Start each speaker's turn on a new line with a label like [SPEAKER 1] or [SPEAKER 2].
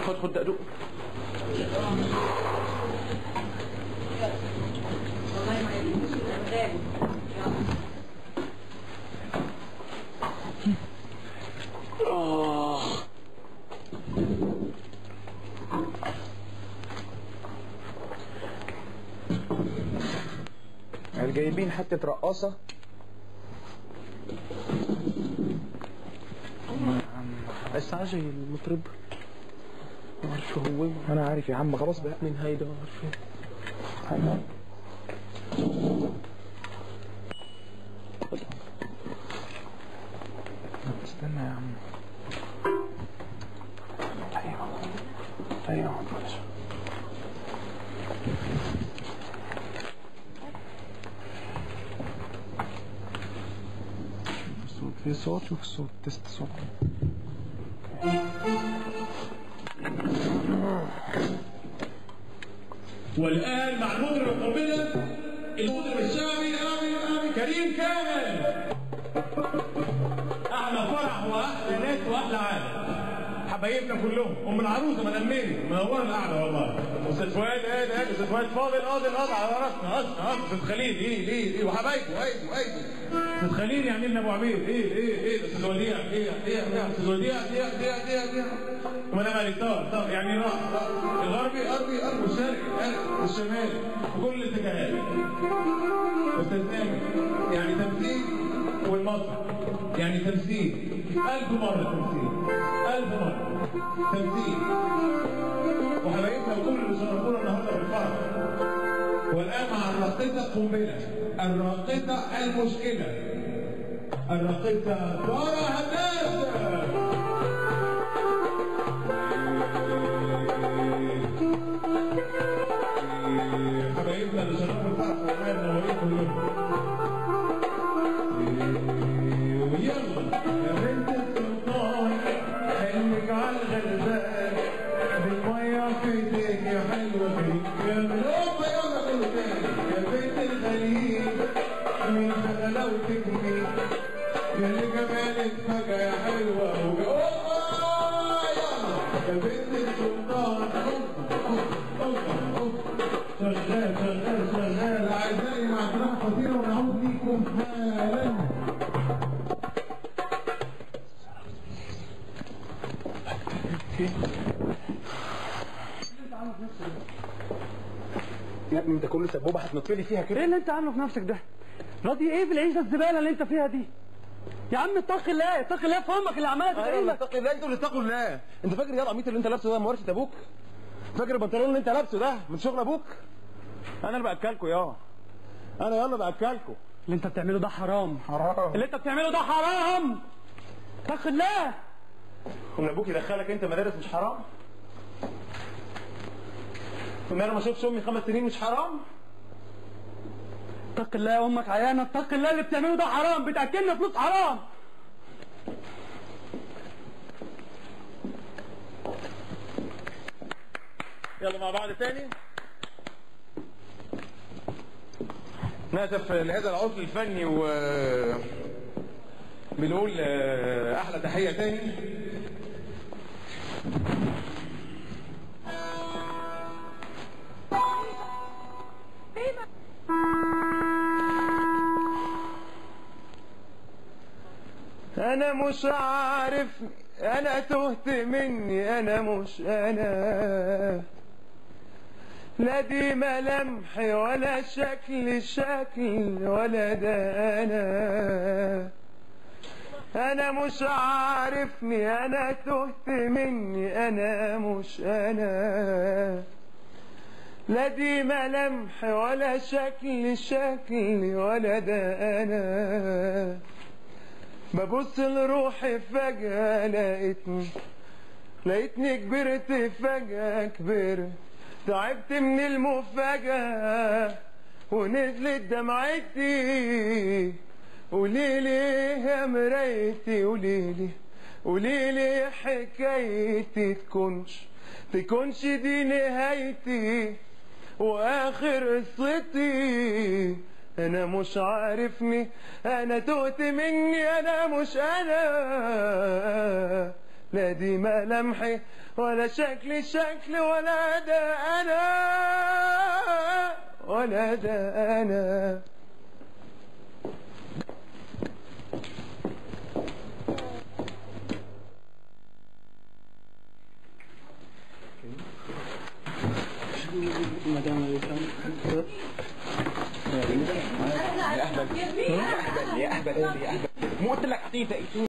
[SPEAKER 1] خد خد دقدوق آه. يعني جايبين حتة رقاصة
[SPEAKER 2] بس عجي المطرب ما عارف هو
[SPEAKER 1] انا عارف يا عم خلاص بقى
[SPEAKER 2] من هيدا ما عارف
[SPEAKER 1] استنى يا عم ايوه ايوه معلش صوت في صوت شوف صوت تست صوت
[SPEAKER 3] والآن مع المطرب القنبلة المطرب الشعبي آمين آمين كريم كامل أحلى فرح وأحلى ناس وأحلى عالم حبايبنا كلهم ام العروسه مدام ميري منوره القعده والله استاذ فؤاد هاد هاد استاذ فؤاد فاضل قاضي القضاء على راسنا راسنا راسنا استاذ خليل ايه ايه ايه وحبايبه ايده ايده استاذ خليل يعمل لنا ابو عبيد ايه ايه ايه استاذ وديع ايه ايه ايه استاذ وديع ديع ديع ديع ديع ومدام علي طار طار يعني راح الغربي غربي غربي والشرقي شرقي والشمالي وكل الاتجاهات استاذ ناجي يعني تمثيل والمسرح يعني تمثيل ألف مرة تمثيل ألف مرة تمثيل وحبايبنا وكل اللي شرفونا النهارده بالفرح والآن مع الراقصة قنبلة الراقصة المشكلة الراقصة سارة هداس حبايبنا اللي شرفوا الفرح والله منورين كلهم ويلا يا بنت السلطان خليك على الغلبان بالمية في ايديك يا حلوة فيك كامل اوبا يلا كله تاني يا بنت الخليل مين غلاوتك مين يا اللي جمالك فجأة يا حلوة اوبا يلا يا بنت السلطان اوبا اوبا اوبا شغال شغال شغال اعزائي مع احترام خطير ونعود ليكم حالا
[SPEAKER 1] يا ابني انت كل سبوبه هتنط لي فيها كده
[SPEAKER 2] ايه اللي انت عامله في نفسك ده راضي ايه في العيشه الزباله اللي انت فيها دي يا عم اتق الله اتق الله في امك اللي عماله تقول
[SPEAKER 1] ايوه
[SPEAKER 2] لك
[SPEAKER 1] اتقي الله انتوا اللي اتقوا الله انت فاكر يا القميص اللي انت لابسه ده مورشه ابوك فاكر البنطلون اللي انت لابسه ده من شغل ابوك انا اللي باكلكم يا انا يلا باكلكم
[SPEAKER 2] اللي انت بتعمله ده حرام
[SPEAKER 1] حرام
[SPEAKER 2] اللي انت بتعمله ده حرام اتق الله
[SPEAKER 1] ومن ابوك يدخلك انت مدارس مش حرام وان انا ما اشوفش امي خمس سنين مش حرام
[SPEAKER 2] اتق الله يا امك عيانه اتق الله اللي بتعمله ده حرام بتاكلنا فلوس حرام
[SPEAKER 1] يلا مع بعض تاني ناسف لهذا العطل الفني و بنقول آه، احلى تحيه تاني انا مش عارف انا تهت مني انا مش انا لا دي ملامحي ولا شكل شكل ولا ده انا انا مش عارفني انا تهت مني انا مش انا لا دي ملامحي ولا شكل شكل ولا ده انا ببص لروحي فجأة لقيتني لقيتني كبرت فجأة كبرت تعبت من المفاجأة ونزلت دمعتي قوليلي يا مرايتي قوليلي قوليلي حكايتي تكونش تكونش دي نهايتي واخر قصتي انا مش عارفني انا تهت مني انا مش انا لا دي ملامحي ولا شكلي شكلي ولا ده انا ولا ده انا
[SPEAKER 4] يا اهبل يا اهبل يا اهبل مو قلت لك اعطيني